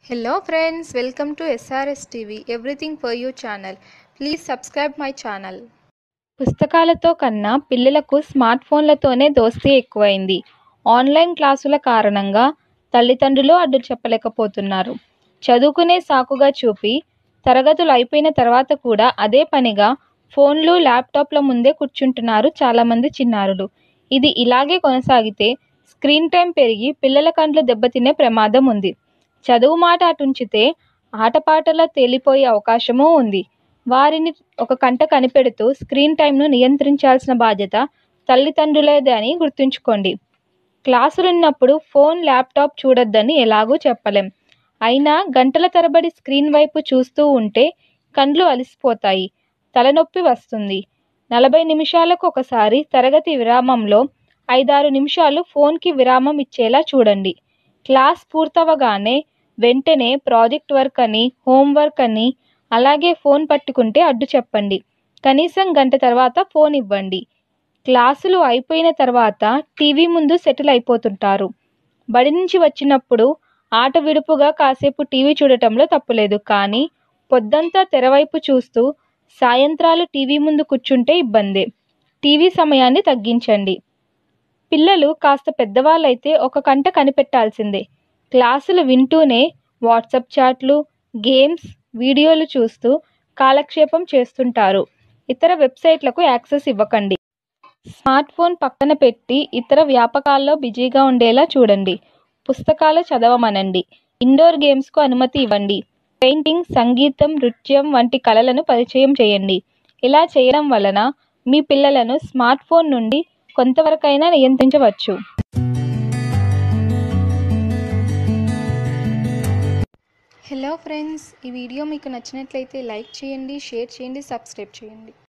Hello friends, welcome to SRS TV, everything for you channel. Please subscribe my channel. పుస్తకాలతో కన్నా పిల్లలకు smart ఫోన్లతోనే దోస్తీ ఎక్కువైంది ఆన్లైన్ క్లాసుల కారణంగా తల్లిదండ్రులు అడ్డు చెప్పలేకపోతున్నారు చదువుకునే సాకుగా చూపి తరగతులు అయిపోయిన తర్వాత కూడా అదే పనిగా ఫోన్లు ల్యాప్టాప్ల ముందే కూర్చుంటున్నారు చాలామంది చిన్నారులు ఇది ఇలాగే కొనసాగితే స్క్రీన్ టైం పెరిగి పిల్లల కండ్లు దెబ్బతినే ప్రమాదం ఉంది చదువు మాట అటుంచితే ఆటపాటలో తేలిపోయే అవకాశమూ ఉంది వారిని ఒక కంట కనిపెడుతూ స్క్రీన్ టైంను నియంత్రించాల్సిన బాధ్యత తల్లిదండ్రులేదే అని గుర్తుంచుకోండి క్లాసులున్నప్పుడు ఫోన్ ల్యాప్టాప్ చూడొద్దని ఎలాగూ చెప్పలేం అయినా గంటల తరబడి స్క్రీన్ వైపు చూస్తూ ఉంటే కండ్లు అలసిపోతాయి తలనొప్పి వస్తుంది నలభై నిమిషాలకు ఒకసారి తరగతి విరామంలో ఐదారు నిమిషాలు ఫోన్కి విరామం ఇచ్చేలా చూడండి క్లాస్ పూర్తవగానే వెంటనే ప్రాజెక్ట్ వర్క్ అని హోంవర్క్ అని అలాగే ఫోన్ పట్టుకుంటే అడ్డు చెప్పండి కనీసం గంట తర్వాత ఫోన్ ఇవ్వండి క్లాసులు అయిపోయిన తర్వాత టీవీ ముందు సెటిల్ అయిపోతుంటారు బడి నుంచి వచ్చినప్పుడు ఆట విడుపుగా కాసేపు టీవీ చూడటంలో తప్పులేదు కానీ పొద్దంతా తెరవైపు చూస్తూ సాయంత్రాలు టీవీ ముందు కూర్చుంటే ఇబ్బందే టీవీ సమయాన్ని తగ్గించండి పిల్లలు కాస్త పెద్దవాళ్ళైతే ఒక కంట కనిపెట్టాల్సిందే క్లాసులు వింటూనే వాట్సప్ చాట్లు గేమ్స్ వీడియోలు చూస్తూ కాలక్షేపం చేస్తుంటారు ఇతర వెబ్సైట్లకు యాక్సెస్ ఇవ్వకండి స్మార్ట్ ఫోన్ పక్కన పెట్టి ఇతర వ్యాపకాల్లో బిజీగా ఉండేలా చూడండి పుస్తకాలు చదవమనండి ఇండోర్ గేమ్స్కు అనుమతి ఇవ్వండి పెయింటింగ్ సంగీతం నృత్యం వంటి కళలను పరిచయం చేయండి ఇలా చేయడం వలన మీ పిల్లలను స్మార్ట్ ఫోన్ నుండి కొంతవరకైనా నియంత్రించవచ్చు హలో ఫ్రెండ్స్ ఈ వీడియో మీకు నచ్చినట్లయితే లైక్ చేయండి షేర్ చేయండి సబ్స్క్రైబ్ చేయండి